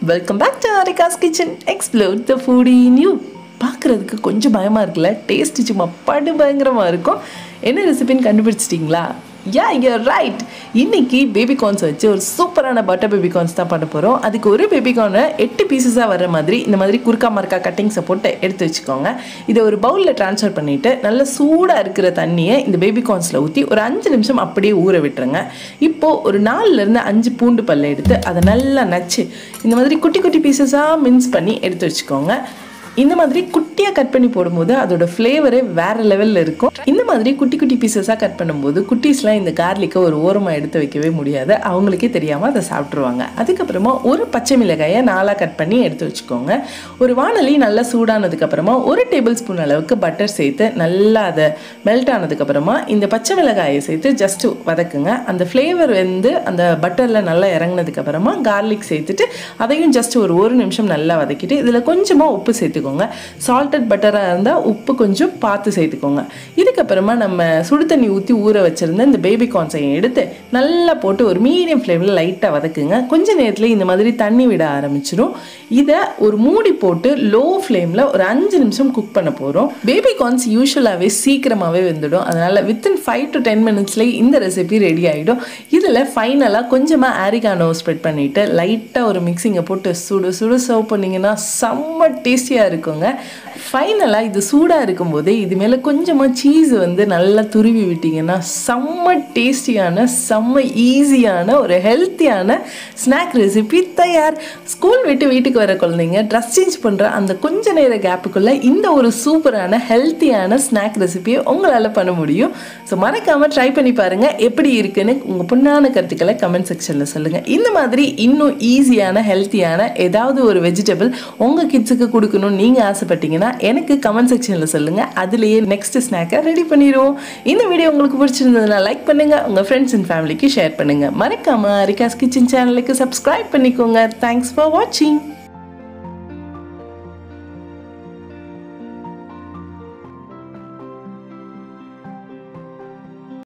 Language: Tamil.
welcome back to Harika's kitchen explore the foodie new பார்க்குறதுக்கு கொஞ்சம் பயமாக இருக்குல்ல டேஸ்ட் சும்மா படு பயங்கரமாக இருக்கும் என்ன ரெசிபின்னு கண்டுபிடிச்சிட்டிங்களா யா யூர் ரைட் இன்னைக்கு பேபி கார்ன்ஸ் வச்சு ஒரு சூப்பரான பட்டர் பேபி கார்ன்ஸ் தான் பண்ண போகிறோம் அதுக்கு ஒரு பேபி கார்னை எட்டு பீசஸாக வர மாதிரி இந்த மாதிரி குறுக்கா மறுக்கா கட்டிங்ஸை போட்டு எடுத்து வச்சுக்கோங்க இதை ஒரு பவுலில் ட்ரான்ஸ்ஃபர் பண்ணிவிட்டு நல்ல சூடாக இருக்கிற தண்ணியை இந்த பேபி கார்ன்ஸில் ஊற்றி ஒரு அஞ்சு நிமிஷம் அப்படியே ஊற விட்டுருங்க இப்போது ஒரு நாலுலேருந்து அஞ்சு பூண்டு பல்ல எடுத்து அதை நல்லா நச்சு இந்த மாதிரி குட்டி குட்டி பீசஸாக மின்ஸ் பண்ணி எடுத்து வச்சுக்கோங்க இந்த மாதிரி குட்டியாக கட் பண்ணி போடும்போது அதோட ஃப்ளேவரே வேற லெவலில் இருக்கும் இந்த மாதிரி குட்டி குட்டி பீசஸாக கட் பண்ணும்போது குட்டீஸ்லாம் இந்த கார்லிக்கை ஒரு ஓரமாக எடுத்து வைக்கவே முடியாது அவங்களுக்கே தெரியாமல் அதை சாப்பிட்ருவாங்க அதுக்கப்புறமா ஒரு பச்சை மிளகாயை நாலாக கட் பண்ணி எடுத்து வச்சுக்கோங்க ஒரு வானொலி நல்லா சூடானதுக்கப்புறமா ஒரு டேபிள் ஸ்பூன் அளவுக்கு பட்டர் சேர்த்து நல்லா அதை மெல்ட் ஆனதுக்கப்புறமா இந்த பச்சை மிளகாயை சேர்த்து ஜஸ்ட் வதக்குங்க அந்த ஃப்ளேவர் வந்து அந்த பட்டரில் நல்லா இறங்கினதுக்கப்புறமா கார்லிக் சேர்த்துட்டு அதையும் ஜஸ்ட் ஒரு ஒரு நிமிஷம் நல்லா வதக்கிட்டு இதில் கொஞ்சமாக உப்பு சேர்த்துக்கோங்க சால்டட் பட்டராக இருந்தால் உப்பு கொஞ்சம் பார்த்து சேர்த்துக்கோங்க இதுக்கப்புறமா நம்ம சுடு தண்ணி ஊற்றி ஊற வச்சுருந்த இந்த பேபி கார்ன்ஸையும் எடுத்து நல்லா போட்டு ஒரு மீடியம் ஃப்ளேமில் லைட்டாக வதக்குங்க கொஞ்ச நேரத்தில் இந்த மாதிரி தண்ணி விட ஆரம்பிச்சிடும் இதை ஒரு மூடி போட்டு லோ ஃப்ளேமில் ஒரு அஞ்சு நிமிஷம் குக் பண்ண போகிறோம் பேபி கார்ன்ஸ் யூஸ்வலாகவே சீக்கிரமாகவே வெந்துடும் அதனால் வித்தின் ஃபைவ் டு டென் மினிட்ஸ்லேயே இந்த ரெசிபி ரெடி ஆகிடும் இதில் ஃபைனலாக கொஞ்சமாக ஆரிகானோ ஸ்ப்ரெட் பண்ணிவிட்டு லைட்டாக ஒரு மிக்சிங்கை போட்டு சுடு சுடு சர்வ் பண்ணிங்கன்னா செம்ம டேஸ்டியாக இருக்குங்க ஃபைனலாக இது சூடாக இருக்கும்போதே இது மேலே கொஞ்சமாக சீஸ் வந்து நல்லா துருவி விட்டிங்கன்னா செம்ம டேஸ்டியான செம்ம ஈஸியான ஒரு ஹெல்த்தியான ஸ்நாக் ரெசிபி தயார் ஸ்கூல் விட்டு வீட்டுக்கு வர குழந்தைங்க ட்ரெஸ் சேஞ்ச் பண்ணுற அந்த கொஞ்ச நேர கேப்புக்குள்ளே இந்த ஒரு சூப்பரான ஹெல்த்தியான ஸ்நாக் ரெசிபியை உங்களால் பண்ண முடியும் ஸோ மறக்காமல் ட்ரை பண்ணி பாருங்கள் எப்படி இருக்குன்னு உங்கள் பொண்ணான கருத்துக்களை கமெண்ட் செக்ஷனில் சொல்லுங்கள் இந்த மாதிரி இன்னும் ஈஸியான ஹெல்த்தியான ஏதாவது ஒரு வெஜிடபிள் உங்கள் கிட்ஸுக்கு கொடுக்கணும்னு நீங்கள் ஆசைப்பட்டீங்கன்னா எனக்கு கமெண்ட் செக்ஷனில் சொல்லுங்கள் அதுலேயே நெக்ஸ்ட் ஸ்நாக்கை ரெடி பண்ணிடுவோம் இந்த வீடியோ உங்களுக்கு பிடிச்சிருந்ததுன்னா லைக் பண்ணுங்கள் உங்கள் ஃப்ரெண்ட்ஸ் அண்ட் ஃபேமிலிக்கு ஷேர் பண்ணுங்கள் மறக்காமல் ரிகாஸ் கிச்சன் சேனலுக்கு சப்ஸ்கிரைப் பண்ணிக்கோங்க தேங்க்ஸ் ஃபார் வாட்சிங்